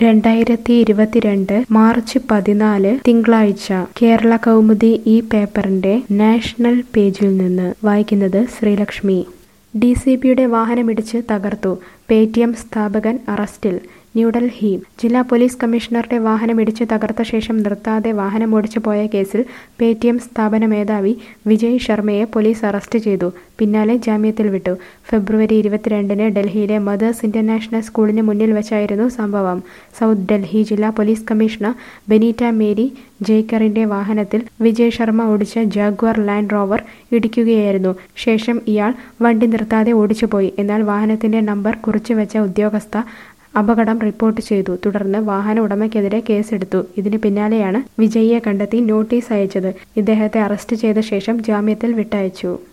രണ്ടായിരത്തി ഇരുപത്തിരണ്ട് മാർച്ച് പതിനാല് തിങ്കളാഴ്ച കേരള കൗമുദി ഈ പേപ്പറിന്റെ നാഷണൽ പേജിൽ നിന്ന് വായിക്കുന്നത് ശ്രീലക്ഷ്മി ഡി സി പിയുടെ വാഹനമിടിച്ച് തകർത്തു പേടിഎം സ്ഥാപകൻ അറസ്റ്റിൽ ന്യൂഡൽഹി ജില്ലാ പോലീസ് കമ്മീഷണറുടെ വാഹനമിടിച്ച് തകർത്ത ശേഷം നിർത്താതെ വാഹനമോടിച്ചു പോയ കേസിൽ പേടിഎം സ്ഥാപന മേധാവി വിജയ് ശർമ്മയെ പോലീസ് അറസ്റ്റ് ചെയ്തു പിന്നാലെ ജാമ്യത്തിൽ വിട്ടു ഫെബ്രുവരി ഇരുപത്തിരണ്ടിന് ഡൽഹിയിലെ മദേഴ്സ് ഇന്റർനാഷണൽ സ്കൂളിന് മുന്നിൽ വെച്ചായിരുന്നു സംഭവം സൗത്ത് ഡൽഹി ജില്ലാ പോലീസ് കമ്മീഷണർ ബെനീറ്റ മേരി ജയ്ക്കറിന്റെ വാഹനത്തിൽ വിജയ് ശർമ്മ ഓടിച്ച ജാഗ്വാർ ലാൻഡ് റോവർ ഇടിക്കുകയായിരുന്നു ശേഷം ഇയാൾ വണ്ടി നിർത്താതെ ഓടിച്ചുപോയി എന്നാൽ വാഹനത്തിന്റെ നമ്പർ കുറിച്ചുവെച്ച ഉദ്യോഗസ്ഥ അപകടം റിപ്പോർട്ട് ചെയ്തു തുടർന്ന് വാഹന ഉടമയ്ക്കെതിരെ കേസെടുത്തു ഇതിന് പിന്നാലെയാണ് വിജയിയെ കണ്ടെത്തി നോട്ടീസ് അയച്ചത് ഇദ്ദേഹത്തെ അറസ്റ്റ് ചെയ്ത ശേഷം ജാമ്യത്തിൽ വിട്ടയച്ചു